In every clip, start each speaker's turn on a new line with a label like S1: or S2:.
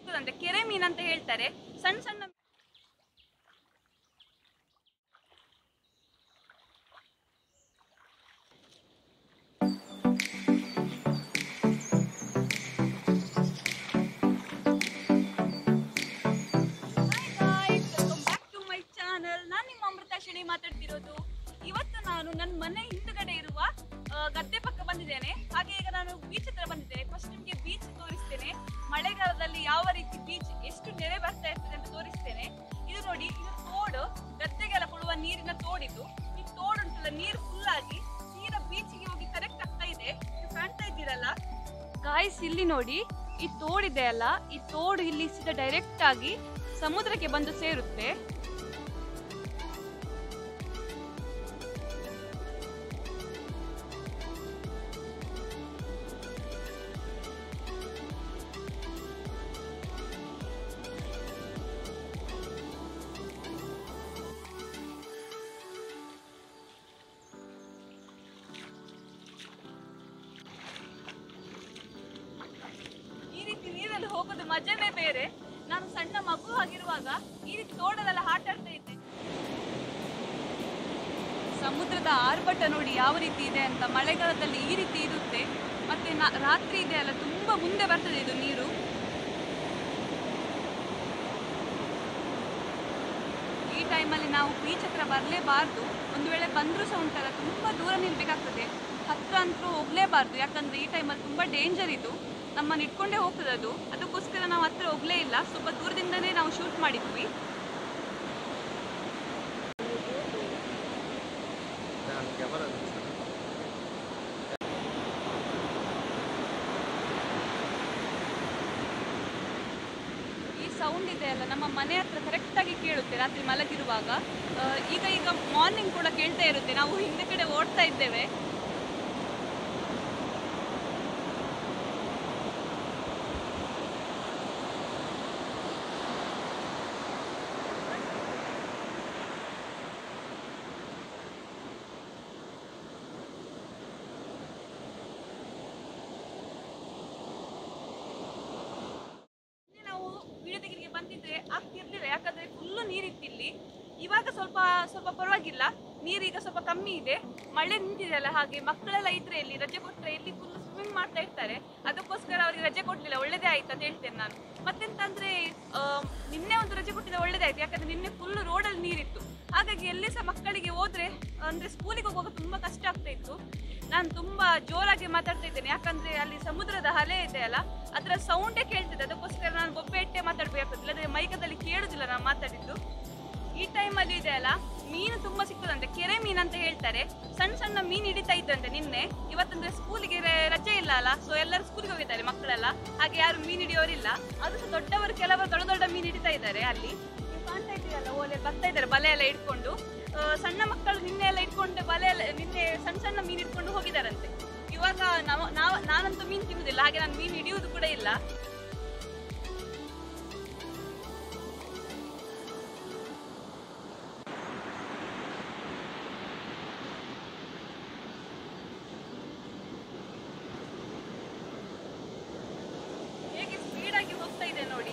S1: ಸಿಕ್ಕುದಂತೆ ಕೆರೆ ಮೀನ್ ಅಂತ ಹೇಳ್ತಾರೆ ಸಣ್ಣ ಸಣ್ಣ ಮೈ ಚಾನಲ್ ನಾನು ನಿಮ್ಮ ಅಮೃತ ಶಿಣಿ ಮಾತಾಡ್ತಿರೋದು ಇವತ್ತು ನಾನು ನನ್ನ ಮನೆ ಹಿಂದುಗಡೆ ಇರುವ ಆ, ಗದ್ದೆ ಪಕ್ಕ ಬಂದಿದ್ದೇನೆ ಹಾಗೆ ಈಗ ನಾನು ಬೀಚ್ ಹತ್ರ ಬಂದಿದ್ದೇನೆ ಫಸ್ಟ್ ನಿಮಗೆ ಬೀಚ್ ತೋರಿಸ್ತೇನೆ ಮಳೆಗಾಲದಲ್ಲಿ ಯಾವ ರೀತಿ ಬೀಚ್ ಎಷ್ಟು ನೆರೆ ಬರ್ತಾ ಇರ್ತದೆ ಅಂತ ತೋರಿಸ್ತೇನೆ ಇದು ನೋಡಿ ಇದು ತೋಡು ಗದ್ದೆಗೆಲ್ಲ ಕೊಡುವ ನೀರಿನ ತೋಡಿದು ಈ ತೋಡು ಉಂಟಲ್ಲ ನೀರು ಫುಲ್ ಆಗಿ ಸೀದಾ ಬೀಚಿಗೆ ಹೋಗಿ ಕರೆಕ್ಟ್ ಆಗ್ತಾ ಇದೆ ನೀವು ಕಾಣ್ತಾ ಇದ್ದೀರಲ್ಲ ಗಾಯ್ಸ್ ಇಲ್ಲಿ ನೋಡಿ ಈ ತೋಡಿದೆ ಅಲ್ಲ ಈ ತೋಡು ಇಲ್ಲಿ ಸೀದಾ ಡೈರೆಕ್ಟ್ ಆಗಿ ಸಮುದ್ರಕ್ಕೆ ಬಂದು ಸೇರುತ್ತೆ ಈ ರೀತಿ ನೀರಲ್ಲಿ ಹೋಗೋದು ಮಜಾನೇ ಬೇರೆ ನಾನು ಸಣ್ಣ ಮಗು ಆಗಿರುವಾಗ ಈ ರೀತಿ ತೋಡಲೆಲ್ಲ ಆಟ ಆಡ್ತಾ ಇದ್ದೆ ಸಮುದ್ರದ ಆರ್ಭಟ ನೋಡಿ ಯಾವ ರೀತಿ ಇದೆ ಅಂತ ಮಳೆಗಾಲದಲ್ಲಿ ಈ ರೀತಿ ಇರುತ್ತೆ ಮತ್ತೆ ನಾ- ರಾತ್ರಿ ಇದೆ ಅಲ್ಲ ತುಂಬಾ ಮುಂದೆ ಬರ್ತದೆ ಇದು ನೀರು ಈ ಟೈಮಲ್ಲಿ ನಾವು ಬೀಚ್ ಹತ್ರ ಬರಲೇಬಾರ್ದು ಒಂದು ವೇಳೆ ಬಂದರೂ ಸಹ ಉಂಟಲ್ಲ ತುಂಬ ದೂರ ನಿಲ್ಬೇಕಾಗ್ತದೆ ಹತ್ರ ಅಂತೂ ಹೋಗಲೇಬಾರ್ದು ಯಾಕಂದ್ರೆ ಈ ಟೈಮಲ್ಲಿ ತುಂಬ ಡೇಂಜರ್ ಇದು ನಮ್ಮನ್ನು ಇಟ್ಕೊಂಡೇ ಹೋಗ್ತದೆ ಅದು ಅದಕ್ಕೋಸ್ಕರ ನಾವು ಹತ್ರ ಹೋಗಲೇ ಇಲ್ಲ ಸ್ವಲ್ಪ ದೂರದಿಂದನೇ ನಾವು ಶೂಟ್ ಮಾಡಿದ್ವಿ ಈ ಸೌಂಡ್ ಇದೆ ಅಲ್ಲ ನಮ್ಮ ಮನೆ ಹತ್ರ ಕರೆಕ್ಟಾಗಿ ಕೇಳುತ್ತೆ ರಾತ್ರಿ ಮಲಗಿರುವಾಗ ಆ, ಈಗ ಈಗ ಮಾರ್ನಿಂಗ್ ಕೂಡ ಕೇಳ್ತಾ ಇರುತ್ತೆ ನಾವು ಹಿಂದೆ ಕಡೆ ಓಡ್ತಾ ಇದ್ದೇವೆ ಇಲ್ಲಿ ನಾವು ವಿಡಿಯೋ ತೆಗಿಲಿಕ್ಕೆ ಬಂದಿದ್ರೆ ಆಗ್ತಿರ್ಲಿಲ್ಲ ಯಾಕಂದ್ರೆ ಫುಲ್ಲು ನೀರಿತ್ತು ಇಲ್ಲಿ ಇವಾಗ ಸ್ವಲ್ಪ ಸ್ವಲ್ಪ ಪರವಾಗಿಲ್ಲ ನೀರೀಗ ಸ್ವಲ್ಪ ಕಮ್ಮಿ ಇದೆ ಮಳೆ ನಿಂತಿದೆಯಲ್ಲ ಹಾಗೆ ಮಕ್ಕಳೆಲ್ಲ ಇದ್ರೆ ಇಲ್ಲಿ ರಜೆ ಕೊಟ್ಟರೆ ಇಲ್ಲಿ ಫುಲ್ ಸ್ವಿಮ್ಮಿಂಗ್ ಮಾಡ್ತಾ ಇರ್ತಾರೆ ಅದಕ್ಕೋಸ್ಕರ ಅವರಿಗೆ ರಜೆ ಕೊಡ್ಲಿಲ್ಲ ಒಳ್ಳೇದೇ ಆಯ್ತು ಅಂತ ಹೇಳ್ತೇನೆ ನಾನು ಮತ್ತೆಂತಂದ್ರೆ ಆ, ನಿನ್ನೆ ಒಂದು ರಜೆ ಕೊಟ್ಟಿದ್ರೆ ಒಳ್ಳೇದಾಯ್ತು ಯಾಕಂದ್ರೆ ನಿನ್ನೆ ಫುಲ್ ರೋಡಲ್ಲಿ ನೀರಿತ್ತು ಹಾಗಾಗಿ ಎಲ್ಲಿ ಸಹ ಮಕ್ಕಳಿಗೆ ಹೋದ್ರೆ ಅಂದ್ರೆ ಸ್ಕೂಲಿಗೆ ಹೋಗುವಾಗ ತುಂಬಾ ಕಷ್ಟ ಆಗ್ತಾ ಇತ್ತು ನಾನು ತುಂಬಾ ಜೋರಾಗಿ ಮಾತಾಡ್ತಾ ಇದ್ದೇನೆ ಯಾಕಂದ್ರೆ ಅಲ್ಲಿ ಸಮುದ್ರದ ಅಲೆ ಇದೆ ಅಲ್ಲ ಅದರ ಸೌಂಡೇ ಕೇಳ್ತಿದೆ ಅದಕ್ಕೋಸ್ಕರ ನಾನು ಬೊಬ್ಬೆ ಇಟ್ಟೆ ಮಾತಾಡ್ಬೇಕಾಗ್ತದೆ ಇಲ್ಲದ್ರೆ ಮೈಕದಲ್ಲಿ ಕೇಳುದಿಲ್ಲ ನಾನು ಮಾತಾಡಿದ್ದು ಈ ಟೈಮಲ್ಲಿ ಇದೆ ಅಲ್ಲ ಮೀನು ತುಂಬಾ ಸಿಕ್ಕದಂತೆ ಕೆರೆ ಮೀನ್ ಅಂತ ಹೇಳ್ತಾರೆ ಸಣ್ಣ ಸಣ್ಣ ಮೀನು ಹಿಡಿತಾ ಇದ್ದಂತೆ ನಿನ್ನೆ ಇವತ್ತಂದ್ರೆ ಸ್ಕೂಲಿಗೆ ರಜೆ ಇಲ್ಲ ಅಲ್ಲ ಸೊ ಎಲ್ಲರೂ ಸ್ಕೂಲಿಗೆ ಹೋಗಿದ್ದಾರೆ ಮಕ್ಕಳೆಲ್ಲ ಹಾಗೆ ಯಾರು ಮೀನು ಹಿಡಿಯೋರಿಲ್ಲ ಅದು ಸಹ ದೊಡ್ಡವರು ಕೆಲವರು ದೊಡ್ಡ ದೊಡ್ಡ ಮೀನು ಹಿಡಿತಾ ಇದ್ದಾರೆ ಅಲ್ಲಿ ನೀವು ಕಾಣ್ತಾ ಇದ್ದೀರಲ್ಲ ಓಲೆ ಬರ್ತಾ ಇದ್ದಾರೆ ಬಲೆ ಎಲ್ಲ ಇಟ್ಕೊಂಡು ಆ, ಸಣ್ಣ ಮಕ್ಕಳು ನಿನ್ನೆ ಎಲ್ಲ ಇಟ್ಕೊಂಡು ಬಲೆ ಎಲ್ಲ ನಿನ್ನೆ ಸಣ್ಣ ಸಣ್ಣ ಮೀನು ಇಟ್ಕೊಂಡು ಹೋಗಿದಾರಂತೆ ಇವಾಗ ನಾವು ನಾವು ನಾನಂತೂ ಮೀನು ತಿನ್ನುದಿಲ್ಲ ಹಾಗೆ ನಾನು ಮೀನು ಹಿಡಿಯುವುದು ಕೂಡ ಇಲ್ಲ ಹೇಗೆ ಸ್ಪೀಡಾಗಿ ಹೋಗ್ತಾ ಇದೆ ನೋಡಿ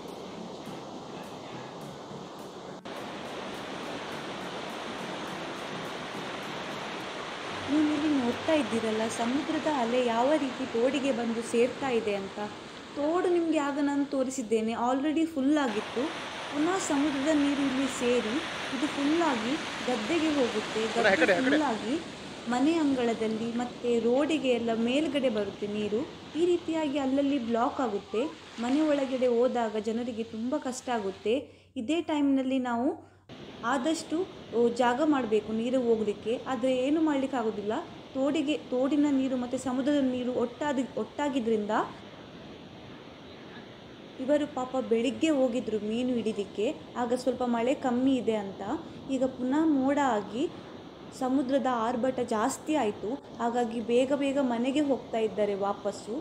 S2: ನೀವು ಇಲ್ಲಿ ನೋಡ್ತಾ ಇದ್ದೀರಲ್ಲ ಸಮುದ್ರದ ಅಲೆ ಯಾವ ರೀತಿ ತೋಡಿಗೆ ಬಂದು ಸೇರ್ತಾ ಇದೆ ಅಂತ ತೋಡು ನಿಮಗೆ ಆಗ ನಾನು ತೋರಿಸಿದ್ದೇನೆ ಆಲ್ರೆಡಿ ಫುಲ್ ಆಗಿತ್ತು ಪುನಃ ಸಮುದ್ರದ ನೀರು ಇಲ್ಲಿ ಸೇರಿ ಇದು ಫುಲ್ಲಾಗಿ ಗದ್ದೆಗೆ ಹೋಗುತ್ತೆ ಗದ್ದೆ ಫುಲ್ಲಾಗಿ ಮನೆ ಅಂಗಳದಲ್ಲಿ ಮತ್ತು ರೋಡಿಗೆ ಎಲ್ಲ ಮೇಲ್ಗಡೆ ಬರುತ್ತೆ ನೀರು ಈ ರೀತಿಯಾಗಿ ಅಲ್ಲಲ್ಲಿ ಬ್ಲಾಕ್ ಆಗುತ್ತೆ ಮನೆ ಒಳಗಡೆ ಹೋದಾಗ ಜನರಿಗೆ ತುಂಬ ಕಷ್ಟ ಆಗುತ್ತೆ ಇದೇ ಟೈಮ್ನಲ್ಲಿ ನಾವು ಆದಷ್ಟು ಓ, ಜಾಗ ಮಾಡಬೇಕು ನೀರು ಹೋಗಲಿಕ್ಕೆ ಆದರೆ ಏನು ಮಾಡಲಿಕ್ಕೆ ಆಗೋದಿಲ್ಲ ತೋಡಿಗೆ ತೋಡಿನ ನೀರು ಮತ್ತು ಸಮುದ್ರದ ನೀರು ಒಟ್ಟಾದ ಒಟ್ಟಾಗಿದ್ದರಿಂದ ಇವರು ಪಾಪ ಬೆಳಿಗ್ಗೆ ಹೋಗಿದ್ರು ಮೀನು ಹಿಡಿಲಿಕ್ಕೆ ಆಗ ಸ್ವಲ್ಪ ಮಳೆ ಕಮ್ಮಿ ಇದೆ ಅಂತ ಈಗ ಪುನಃ ಮೋಡ ಆಗಿ ಸಮುದ್ರದ ಆರ್ಭಟ ಜಾಸ್ತಿ ಆಯಿತು ಹಾಗಾಗಿ ಬೇಗ ಬೇಗ ಮನೆಗೆ ಹೋಗ್ತಾ ಇದ್ದಾರೆ ವಾಪಸ್ಸು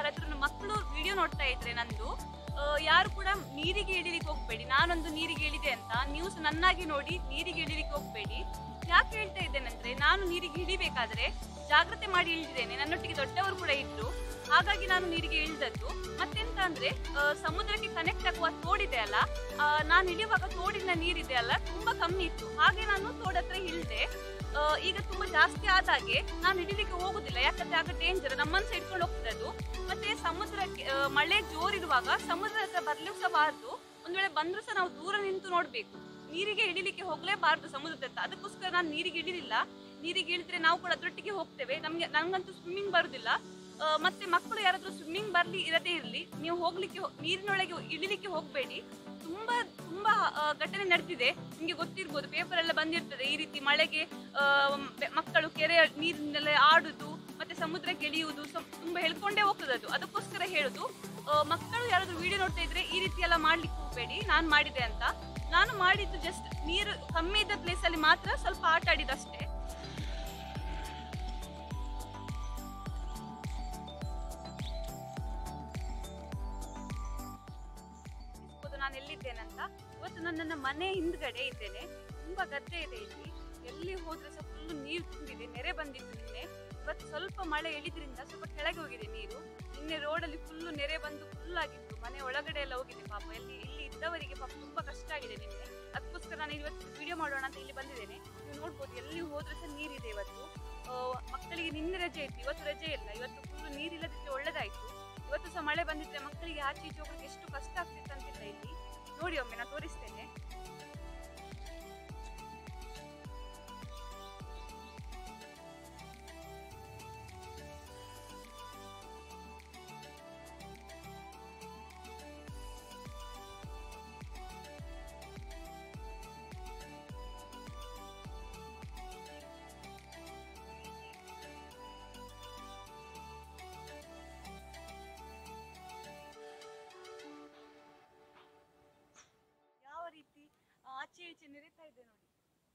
S1: ಯಾರಾದ್ರೂ ನನ್ನ ಮಕ್ಕಳು ವಿಡಿಯೋ ನೋಡ್ತಾ ಇದ್ರೆ ನಂದು ಆ, ಯಾರು ಕೂಡ ನೀರಿಗೆ ಇಳಿಲಿಕ್ಕೆ ಹೋಗ್ಬೇಡಿ ನಾನೊಂದು ನೀರಿಗೆ ಇಳಿದೆ ಅಂತ ನ್ಯೂಸ್ ನನ್ನಾಗಿ ನೋಡಿ ನೀರಿಗೆ ಇಳಿಲಿಕ್ಕೆ ಹೋಗ್ಬೇಡಿ ಯಾಕೆ ಹೇಳ್ತಾ ಇದ್ದೇನೆಂದ್ರೆ ನಾನು ನೀರಿಗೆ ಇಳಿಬೇಕಾದ್ರೆ ಜಾಗ್ರತೆ ಮಾಡಿ ಇಳಿದಿದ್ದೇನೆ ನನ್ನೊಟ್ಟಿಗೆ ದೊಡ್ಡವರು ಕೂಡ ಇದ್ರು ಹಾಗಾಗಿ ನಾನು ನೀರಿಗೆ ಇಳಿದದ್ದು ಮತ್ತೆಂತ ಅಂದ್ರೆ ಆ, ಸಮುದ್ರಕ್ಕೆ ಕನೆಕ್ಟ್ ಆಗುವ ತೋಡಿದೆ ಅಲ್ಲ ಆ, ನಾನು ಇಳಿಯುವಾಗ ತೋಡಿನ ನೀರಿದೆ ಅಲ್ಲ ತುಂಬಾ ಕಮ್ಮಿ ಇತ್ತು ಹಾಗೆ ನಾನು ತೋಡತ್ರ ಇಳಿದೆ ಆ, ಈಗ ತುಂಬಾ ಜಾಸ್ತಿ ಆದಾಗೆ ನಾನು ಇಳಿಲಿಕ್ಕೆ ಹೋಗುದಿಲ್ಲ ಯಾಕಂದ್ರೆ ಆಗ ಡೇಂಜರ್ ನಮ್ಮನ್ನ ಇಟ್ಕೊಂಡು ಹೋಗ್ತದ್ದು ಮತ್ತೆ ಸಮುದ್ರಕ್ಕೆ ಆ, ಮಳೆ ಜೋರಿರುವಾಗ ಸಮುದ್ರ ಹತ್ರ ಬರ್ಲಿಕ್ಕೆ ಸಹ ಬಾರ್ದು ಒಂದ್ ವೇಳೆ ಬಂದ್ರು ಸಹ ನಾವು ದೂರ ನಿಂತು ನೋಡ್ಬೇಕು ನೀರಿಗೆ ಇಳಿಲಿಕ್ಕೆ ಹೋಗ್ಲೇಬಾರ್ದು ಸಮುದ್ರದ ಹತ್ರ ಅದಕ್ಕೋಸ್ಕರ ನಾನು ನೀರಿಗೆ ಇಳಿಲಿಲ್ಲ ನೀರಿಗೆ ಇಳಿದ್ರೆ ನಾವು ಕೂಡ ಅದ್ರೊಟ್ಟಿಗೆ ಹೋಗ್ತೇವೆ ನಮ್ಗೆ ನಂಗಂತೂ ಸ್ವಿಮ್ಮಿಂಗ್ ಬರುದಿಲ್ಲ ಆ, ಮತ್ತೆ ಮಕ್ಕಳು ಯಾರಾದ್ರೂ ಸ್ವಿಮ್ಮಿಂಗ್ ಬರ್ಲಿ ಇರದೇ ಇರಲಿ ನೀವು ಹೋಗ್ಲಿಕ್ಕೆ ಹೋ- ನೀರಿನೊಳಗೆ ಇಳಿಲಿಕ್ಕೆ ಹೋಗ್ಬೇಡಿ ತುಂಬಾ ತುಂಬಾ ಆ, ಘಟನೆ ನಡೆದಿದೆ ನಿಮ್ಗೆ ಗೊತ್ತಿರ್ಬೋದು ಪೇಪರ್ ಎಲ್ಲ ಬಂದಿರ್ತದೆ ಈ ರೀತಿ ಮಳೆಗೆ ಆ, ಬೆ- ಮಕ್ಕಳು ಕೆರೆ ನೀರಿನೆಲ್ಲ ಆಡುದು ಮತ್ತೆ ಸಮುದ್ರಕ್ಕೆ ಇಳಿಯುವುದು ಸೊ- ತುಂಬಾ ಹೇಳ್ಕೊಂಡೇ ಹೋಗ್ತದೆ ಅದು ಅದಕ್ಕೋಸ್ಕರ ಹೇಳುದು ಆ, ಮಕ್ಕಳು ಯಾರಾದ್ರೂ ವಿಡಿಯೋ ನೋಡ್ತಾ ಇದ್ರೆ ಈ ರೀತಿ ಎಲ್ಲ ಮಾಡ್ಲಿಕ್ಕೆ ಹೋಗ್ಬೇಡಿ ನಾನು ಮಾಡಿದೆ ಅಂತ ನಾನು ಮಾಡಿದ್ದು ಜಸ್ಟ್ ನೀರು ಕಮ್ಮಿ ಇದ್ದ ಪ್ಲೇಸ್ ಅಲ್ಲಿ ಮಾತ್ರ ಸ್ವಲ್ಪ ಆಟ ಆಡಿದಷ್ಟೇ ಇರ್ಬೋದು ನಾನು ಎಲ್ಲಿದ್ದೇನಂತ ಇವತ್ತು ನಾನು ನನ್ನ ಮನೆ ಹಿಂದ್ಗಡೆ ಇದ್ದೇನೆ ತುಂಬಾ ಗದ್ದೆ ಇದೆ ಇಲ್ಲಿ ಎಲ್ಲಿ ಹೋದ್ರೆ ಸಹ ಫುಲ್ ನೀರು ತುಂಬಿದೆ ನೆರೆ ಬಂದಿತ್ತು ನಿನ್ನೆ ಇವತ್ತು ಸ್ವಲ್ಪ ಮಳೆ ಇಳಿದ್ರಿಂದ ಸ್ವಲ್ಪ ಕೆಳಗೆ ಹೋಗಿದೆ ನೀರು ನಿನ್ನೆ ರೋಡಲ್ಲಿ ಫುಲ್ಲು ನೆರೆ ಬಂದು ಫುಲ್ ಆಗಿತ್ತು ಮನೆ ಒಳಗಡೆ ಎಲ್ಲ ಹೋಗಿದೆ ಪಾಪ ಎಲ್ಲಿ ಇಲ್ಲಿ ಇದ್ದವರಿಗೆ ಪಾಪ ತುಂಬಾ ಕಷ್ಟ ಆಗಿದೆ ನಿನ್ನೆ ಅದಕ್ಕೋಸ್ಕರ ನಾನು ಇವತ್ತು ವಿಡಿಯೋ ಮಾಡೋಣ ಅಂತ ಇಲ್ಲಿ ಬಂದಿದ್ದೇನೆ ನೀವು ನೋಡ್ಬೋದು ಎಲ್ಲಿ ಹೋದ್ರೆ ಸಹ ನೀರಿದೆ ಇವತ್ತು ಆ, ಮಕ್ಕಳಿಗೆ ನಿನ್ನೆ ರಜೆ ಇತ್ತು ಇವತ್ತು ರಜೆ ಇಲ್ಲ ಇವತ್ತು ಫುಲ್ ನೀರಿಲ್ಲದಿದ್ರೆ ಒಳ್ಳೇದಾಯ್ತು ಇವತ್ತು ಸಹ ಮಳೆ ಬಂದಿದ್ರೆ ಮಕ್ಕಳಿಗೆ ಆಚೆ ಈಚೆ ಹೋಗ್ಲಿಕ್ಕೆ ಎಷ್ಟು ಕಷ್ಟ ಆಗ್ತಿತ್ತು ಅಂತಿಲ್ಲ ಇಲ್ಲಿ ನೋಡಿ ಒಮ್ಮೆ ನಾನು ತೋರಿಸ್ತೇನೆ ಯಾವ ರೀತಿ ಆಚೆ ಈಚೆ ನೆರೀತಾ ಇದೆ ನೋಡಿ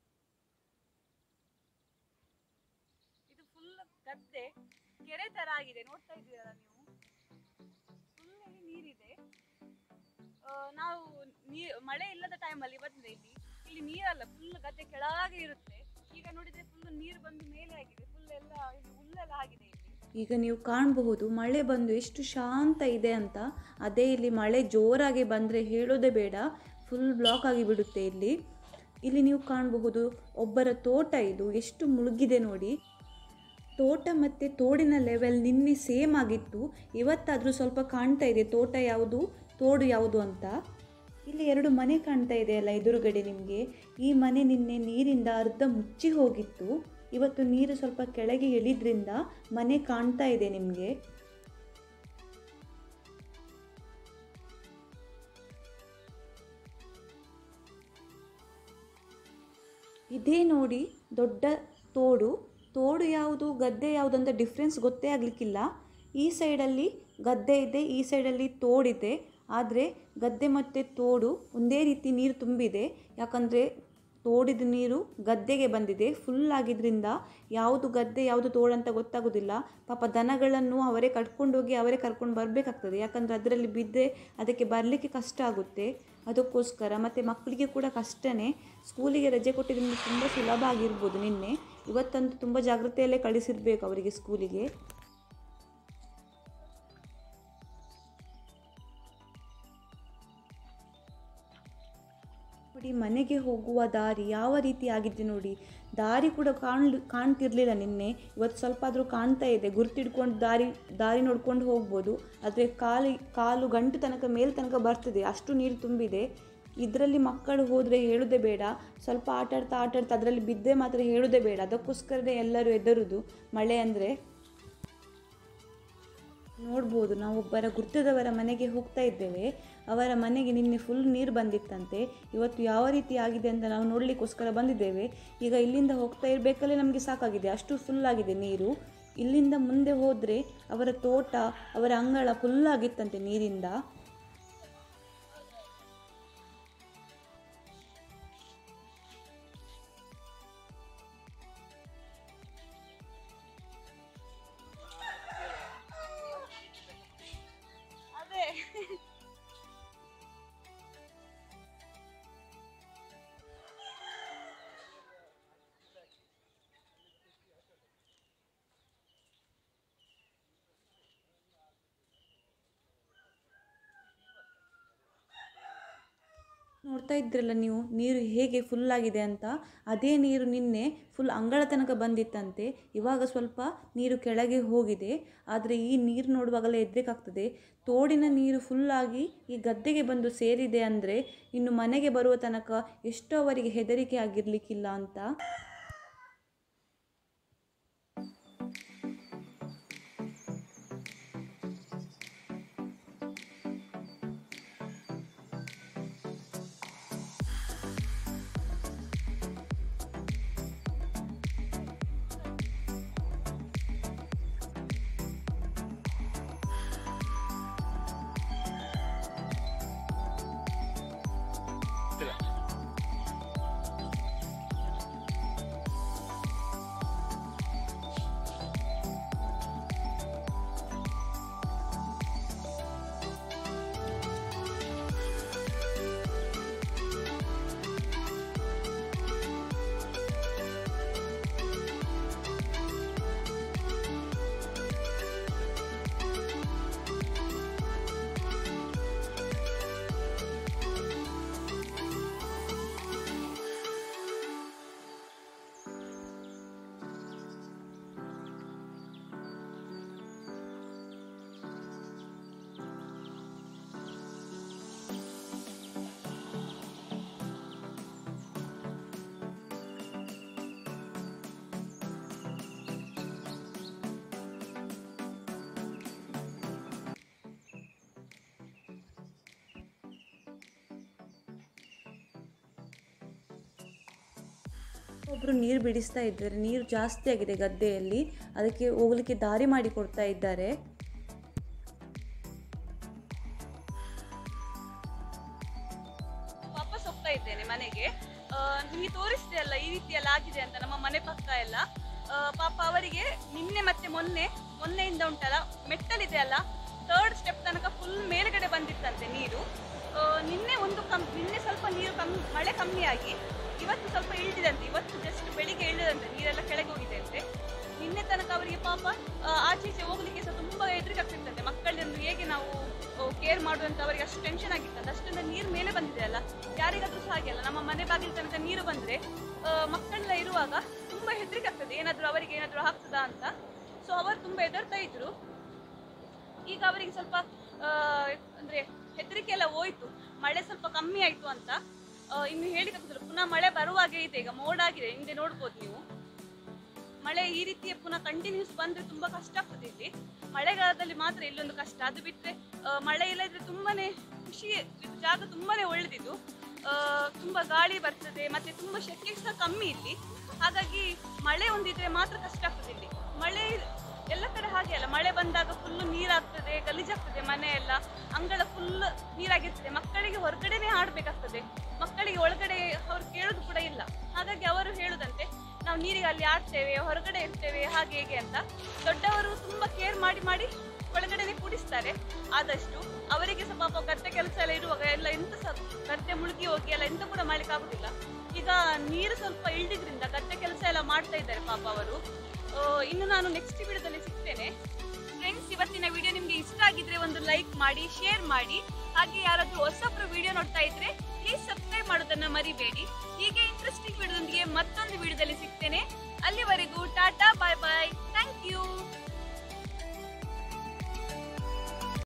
S1: ಇದು ಫುಲ್ ಗದ್ದೆ ಕೆರೆ ತರ ಆಗಿದೆ ನೋಡ್ತಾ ಇದ್ದೀರಲ್ಲ ನೀವು ಫುಲ್ ಅಲ್ಲಿ ನೀರಿದೆ ಆ, ನಾವು ನೀ ಮಳೆ ಇಲ್ಲದ ಟೈಮಲ್ಲಿ ಬಂದ್ರೆ ಇಲ್ಲಿ ಇಲ್ಲಿ ನೀರಲ್ಲ ಫುಲ್ ಗದ್ದೆ ಕೆಳಗೆ ಇರುತ್ತೆ ಈಗ ನೋಡಿದ್ರೆ ಫುಲ್ ನೀರು ಬಂದು ಮೇಲೆ ಆಗಿದೆ ಫುಲ್ ಎಲ್ಲ ಇಲ್ಲಿ ಹುಲ್ಲೆಲ್ಲ ಆಗಿದೆ ಇಲ್ಲಿ
S2: ಈಗ ನೀವು ಕಾಣಬಹುದು ಮಳೆ ಬಂದು ಎಷ್ಟು ಶಾಂತ ಇದೆ ಅಂತ ಅದೇ ಇಲ್ಲಿ ಮಳೆ ಜೋರಾಗಿ ಬಂದರೆ ಹೇಳೋದೇ ಬೇಡ ಫುಲ್ ಬ್ಲಾಕ್ ಆಗಿ ಬಿಡುತ್ತೆ ಇಲ್ಲಿ ಇಲ್ಲಿ ನೀವು ಕಾಣಬಹುದು ಒಬ್ಬರ ತೋಟ ಇದು ಎಷ್ಟು ಮುಳುಗಿದೆ ನೋಡಿ ತೋಟ ಮತ್ತು ತೋಡಿನ ಲೆವೆಲ್ ನಿನ್ನೆ ಸೇಮ್ ಆಗಿತ್ತು ಇವತ್ತಾದರೂ ಸ್ವಲ್ಪ ಕಾಣ್ತಾ ಇದೆ ತೋಟ ಯಾವುದು ತೋಡು ಯಾವುದು ಅಂತ ಇಲ್ಲಿ ಎರಡು ಮನೆ ಕಾಣ್ತಾ ಇದೆ ಅಲ್ಲ ಎದುರುಗಡೆ ನಿಮಗೆ ಈ ಮನೆ ನಿನ್ನೆ ನೀರಿಂದ ಅರ್ಧ ಮುಚ್ಚಿ ಹೋಗಿತ್ತು ಇವತ್ತು ನೀರು ಸ್ವಲ್ಪ ಕೆಳಗೆ ಇಳಿದ್ರಿಂದ ಮನೆ ಕಾಣ್ತಾ ಇದೆ ನಿಮಗೆ ಇದೇ ನೋಡಿ ದೊಡ್ಡ ತೋಡು ತೋಡು ಯಾವುದು ಗದ್ದೆ ಯಾವುದು ಅಂತ ಡಿಫ್ರೆನ್ಸ್ ಗೊತ್ತೇ ಆಗಲಿಕ್ಕಿಲ್ಲ ಈ ಸೈಡಲ್ಲಿ ಗದ್ದೆ ಇದೆ ಈ ಸೈಡಲ್ಲಿ ತೋಡಿದೆ ಆದರೆ ಗದ್ದೆ ಮತ್ತು ತೋಡು ಒಂದೇ ರೀತಿ ನೀರು ತುಂಬಿದೆ ಯಾಕಂದರೆ ತೋಡಿದ ನೀರು ಗದ್ದೆಗೆ ಬಂದಿದೆ ಫುಲ್ ಆಗಿದ್ರಿಂದ ಯಾವುದು ಗದ್ದೆ ಯಾವುದು ತೋಡು ಅಂತ ಗೊತ್ತಾಗೋದಿಲ್ಲ ಪಾಪ ದನಗಳನ್ನು ಅವರೇ ಕಟ್ಕೊಂಡೋಗಿ ಅವರೇ ಕರ್ಕೊಂಡು ಬರಬೇಕಾಗ್ತದೆ ಯಾಕಂದರೆ ಅದರಲ್ಲಿ ಬಿದ್ದರೆ ಅದಕ್ಕೆ ಬರಲಿಕ್ಕೆ ಕಷ್ಟ ಆಗುತ್ತೆ ಅದಕ್ಕೋಸ್ಕರ ಮತ್ತು ಮಕ್ಕಳಿಗೆ ಕೂಡ ಕಷ್ಟನೇ ಸ್ಕೂಲಿಗೆ ರಜೆ ಕೊಟ್ಟಿದ್ದರಿಂದ ತುಂಬ ಸುಲಭ ಆಗಿರ್ಬೋದು ನಿನ್ನೆ ಇವತ್ತಂತೂ ತುಂಬ ಜಾಗ್ರತೆಯಲ್ಲೇ ಕಳಿಸಿರ್ಬೇಕು ಅವರಿಗೆ ಸ್ಕೂಲಿಗೆ ನೋಡಿ ಮನೆಗೆ ಹೋಗುವ ದಾರಿ ಯಾವ ರೀತಿ ಆಗಿದೆ ನೋಡಿ ದಾರಿ ಕೂಡ ಕಾಣ್ ಕಾಣ್ತಿರ್ಲಿಲ್ಲ ನಿನ್ನೆ ಇವತ್ತು ಸ್ವಲ್ಪ ಆದರೂ ಕಾಣ್ತಾ ಇದೆ ಗುರ್ತಿಡ್ಕೊಂಡು ದಾರಿ ದಾರಿ ನೋಡ್ಕೊಂಡು ಹೋಗ್ಬೋದು ಆದರೆ ಕಾಲು ಕಾಲು ಗಂಟು ತನಕ ಮೇಲ್ ತನಕ ಬರ್ತದೆ ಅಷ್ಟು ನೀರು ತುಂಬಿದೆ ಇದರಲ್ಲಿ ಮಕ್ಕಳು ಹೋದರೆ ಹೇಳೋದೇ ಬೇಡ ಸ್ವಲ್ಪ ಆಟ ಆಡ್ತಾ ಆಟ ಆಡ್ತಾ ಅದರಲ್ಲಿ ಬಿದ್ದರೆ ಮಾತ್ರ ಹೇಳೋದೇ ಬೇಡ ಅದಕ್ಕೋಸ್ಕರನೇ ಎಲ್ಲರೂ ಹೆದರುದು ಮಳೆ ಅಂದರೆ ನೋಡ್ಬೋದು ನಾವು ಒಬ್ಬರ ಗುರ್ತದವರ ಮನೆಗೆ ಹೋಗ್ತಾ ಇದ್ದೇವೆ ಅವರ ಮನೆಗೆ ನಿನ್ನೆ ಫುಲ್ ನೀರು ಬಂದಿತ್ತಂತೆ ಇವತ್ತು ಯಾವ ರೀತಿ ಆಗಿದೆ ಅಂತ ನಾವು ನೋಡಲಿಕ್ಕೋಸ್ಕರ ಬಂದಿದ್ದೇವೆ ಈಗ ಇಲ್ಲಿಂದ ಹೋಗ್ತಾ ಇರಬೇಕಲ್ಲೇ ನಮಗೆ ಸಾಕಾಗಿದೆ ಅಷ್ಟು ಫುಲ್ ಆಗಿದೆ ನೀರು ಇಲ್ಲಿಂದ ಮುಂದೆ ಹೋದರೆ ಅವರ ತೋಟ ಅವರ ಅಂಗಳ ಫುಲ್ ಆಗಿತ್ತಂತೆ ನೀರಿಂದ ನೋಡ್ತಾ ಇದ್ರಲ್ಲ ನೀವು ನೀರು ಹೇಗೆ ಫುಲ್ ಆಗಿದೆ ಅಂತ ಅದೇ ನೀರು ನಿನ್ನೆ ಫುಲ್ ಅಂಗಳ ತನಕ ಬಂದಿತ್ತಂತೆ ಇವಾಗ ಸ್ವಲ್ಪ ನೀರು ಕೆಳಗೆ ಹೋಗಿದೆ ಆದರೆ ಈ ನೀರು ನೋಡುವಾಗಲೇ ಹೆದ್ರಿಕಾಗ್ತದೆ ತೋಡಿನ ನೀರು ಫುಲ್ಲಾಗಿ ಈ ಗದ್ದೆಗೆ ಬಂದು ಸೇರಿದೆ ಅಂದರೆ ಇನ್ನು ಮನೆಗೆ ಬರುವ ತನಕ ಎಷ್ಟೋ ಅವರಿಗೆ ಹೆದರಿಕೆ ಆಗಿರಲಿಕ್ಕಿಲ್ಲ ಅಂತ ಒಬ್ಬರು ನೀರು ಬಿಡಿಸ್ತಾ ಇದ್ದಾರೆ ನೀರು ಜಾಸ್ತಿ ಆಗಿದೆ ಗದ್ದೆಯಲ್ಲಿ ಅದಕ್ಕೆ ಹೋಗ್ಲಿಕ್ಕೆ ದಾರಿ ಮಾಡಿ ಕೊಡ್ತಾ ಇದ್ದಾರೆ
S1: ವಾಪಸ್ ಹೋಗ್ತಾ ಇದ್ದೇನೆ ಮನೆಗೆ ಆ, ನಿಮಗೆ ತೋರಿಸಿದೆ ಅಲ್ಲ ಈ ರೀತಿ ಎಲ್ಲ ಆಗಿದೆ ಅಂತ ನಮ್ಮ ಮನೆ ಪಕ್ಕ ಎಲ್ಲ ಆ, ಪಾಪ ಅವರಿಗೆ ನಿನ್ನೆ ಮತ್ತೆ ಮೊನ್ನೆ ಮೊನ್ನೆಯಿಂದ ಉಂಟಲ್ಲ ಮೆಟ್ಟಲಿದೆ ಅಲ್ಲ ಥರ್ಡ್ ಸ್ಟೆಪ್ ತನಕ ಫುಲ್ ಮೇಲ್ಗಡೆ ಬಂದಿತ್ತಂತೆ ನೀರು ಆ, ನಿನ್ನೆ ಒಂದು ಕಮ್ ನಿನ್ನೆ ಸ್ವಲ್ಪ ನೀರು ಕಮ್ಮಿ ಮಳೆ ಕಮ್ಮಿಯಾಗಿ ಇವತ್ತು ಸ್ವಲ್ಪ ಇಳಿದಿದಂತೆ ಇವತ್ತು ಜಸ್ಟ್ ಬೆಳಿಗ್ಗೆ ಇಳಿದಂತೆ ನೀರೆಲ್ಲ ಕೆಳಗೆ ಹೋಗಿದೆ ಅಂತೆ ನಿನ್ನೆ ತನಕ ಅವರಿಗೆ ಪಾಪ ಆ, ಆಚೆ ಈಚೆ ಹೋಗ್ಲಿಕ್ಕೆ ಸಹ ತುಂಬಾ ಹೆದರಿಕೆ ಆಗ್ತಿರ್ತಂತೆ ಮಕ್ಕಳನ್ನು ಹೇಗೆ ನಾವು ಕೇರ್ ಮಾಡುವಂತ ಅವರಿಗೆ ಅಷ್ಟು ಟೆನ್ಷನ್ ಆಗಿರ್ತದೆ ಅಷ್ಟೊಂದು ನೀರು ಮೇಲೆ ಬಂದಿದೆ ಅಲ್ಲ ಯಾರಿಗಾದ್ರೂ ಸಹ ಹಾಗೆ ಅಲ್ಲ ನಮ್ಮ ಮನೆ ಬಾಗಿಲು ತನಕ ನೀರು ಬಂದ್ರೆ ಆ, ಮಕ್ಕಳೆಲ್ಲ ಇರುವಾಗ ತುಂಬಾ ಹೆದರಿಕೆ ಆಗ್ತದೆ ಏನಾದ್ರೂ ಅವರಿಗೆ ಏನಾದ್ರೂ ಆಗ್ತದಾ ಅಂತ ಸೊ ಅವರು ತುಂಬಾ ಹೆದರ್ತಾ ಇದ್ರು ಈಗ ಅವರಿಗೆ ಸ್ವಲ್ಪ ಆ, ಅಂದ್ರೆ ಹೆದರಿಕೆ ಎಲ್ಲ ಹೋಯ್ತು ಮಳೆ ಸ್ವಲ್ಪ ಕಮ್ಮಿ ಆಯ್ತು ಅಂತ ಆ, ಇನ್ನು ಹೇಳಿಕ್ಕೆ ಆಗುದಿಲ್ಲ ಪುನಃ ಮಳೆ ಬರುವಾಗೆ ಇದೆ ಈಗ ಮೋಡ ಆಗಿದೆ ಹಿಂದೆ ನೋಡ್ಬೋದು ನೀವು ಮಳೆ ಈ ರೀತಿ ಪುನಃ ಕಂಟಿನ್ಯೂಸ್ ಬಂದ್ರೆ ತುಂಬಾ ಕಷ್ಟ ಆಗ್ತದೆ ಇಲ್ಲಿ ಮಳೆಗಾಲದಲ್ಲಿ ಮಾತ್ರ ಇಲ್ಲೊಂದು ಕಷ್ಟ ಅದು ಬಿಟ್ರೆ ಆ, ಮಳೆ ಇಲ್ಲದ್ರೆ ತುಂಬಾನೇ ಖುಷಿ ಇದು ಜಾಗ ತುಂಬಾನೇ ಒಳ್ಳೆದಿದ್ದು ಆ, ತುಂಬಾ ಗಾಳಿ ಬರ್ತದೆ ಮತ್ತೆ ತುಂಬಾ ಶೆಕೆ ಸಹ ಕಮ್ಮಿ ಇಲ್ಲಿ ಹಾಗಾಗಿ ಮಳೆ ಒಂದಿದ್ರೆ ಮಾತ್ರ ಕಷ್ಟ ಆಗ್ತದೆ ಇಲ್ಲಿ ಮಳೆ ಎಲ್ಲ ಕಡೆ ಹಾಗೆ ಅಲ್ಲ ಮಳೆ ಬಂದಾಗ ಫುಲ್ ನೀರಾಗ್ತದೆ ಗಲೀಜಾಗ್ತದೆ ಮನೆ ಎಲ್ಲ ಅಂಗಳ ಫುಲ್ ನೀರಾಗಿರ್ತದೆ ಮಕ್ಕಳಿಗೆ ಹೊರಗಡೆನೆ ಆಡ್ಬೇಕಾಗ್ತದೆ ಮಕ್ಕಳಿಗೆ ಒಳಗಡೆ ಅವ್ರು ಕೇಳೋದು ಕೂಡ ಇಲ್ಲ ಹಾಗಾಗಿ ಅವರು ಹೇಳುದಂತೆ ನಾವು ನೀರಿಗೆ ಅಲ್ಲಿ ಆಡ್ತೇವೆ ಹೊರಗಡೆ ಇರ್ತೇವೆ ಹಾಗೆ ಹೇಗೆ ಅಂತ ದೊಡ್ಡವರು ತುಂಬಾ ಕೇರ್ ಮಾಡಿ ಮಾಡಿ ಒಳಗಡೆನೆ ಕೂಡಿಸ್ತಾರೆ ಆದಷ್ಟು ಅವರಿಗೆ ಸಹ ಪಾಪ ಗದ್ದೆ ಕೆಲಸ ಎಲ್ಲ ಇರುವಾಗ ಎಲ್ಲ ಎಂತ ಸಹ ಗದ್ದೆ ಮುಳುಗಿ ಹೋಗಿ ಎಲ್ಲ ಎಂತ ಕೂಡ ಮಾಡ್ಲಿಕ್ಕೆ ಆಗುದಿಲ್ಲ ಈಗ ನೀರು ಸ್ವಲ್ಪ ಇಳಿದ್ರಿಂದ ಗದ್ದೆ ಕೆಲಸ ಎಲ್ಲ ಮಾಡ್ತಾ ಇದ್ದಾರೆ ಪಾಪ ಅವರು ಆ, ಇನ್ನು ನಾನು ನೆಕ್ಸ್ಟ್ ವಿಡಿಯೋದಲ್ಲಿ ಸಿಗ್ತೇನೆ ಫ್ರೆಂಡ್ಸ್ ಇವತ್ತಿನ ವಿಡಿಯೋ ನಿಮ್ಗೆ ಇಷ್ಟ ಆಗಿದ್ರೆ ಒಂದು ಲೈಕ್ ಮಾಡಿ ಶೇರ್ ಮಾಡಿ ಹಾಗೆ ಯಾರಾದ್ರೂ ಹೊಸಬ್ರು ವಿಡಿಯೋ ನೋಡ್ತಾ ಇದ್ರೆ ಪ್ಲೀಸ್ ಸಬ್ಸ್ಕ್ರೈಬ್ ಮಾಡೋದನ್ನ ಮರಿಬೇಡಿ ಹೀಗೆ ಇಂಟ್ರೆಸ್ಟಿಂಗ್ ವಿಡಿಯೋದೊಂದಿಗೆ ಮತ್ತೊಂದು ವಿಡಿಯೋದಲ್ಲಿ ಸಿಗ್ತೇನೆ ಅಲ್ಲಿವರೆಗೂ tata bye bye thank you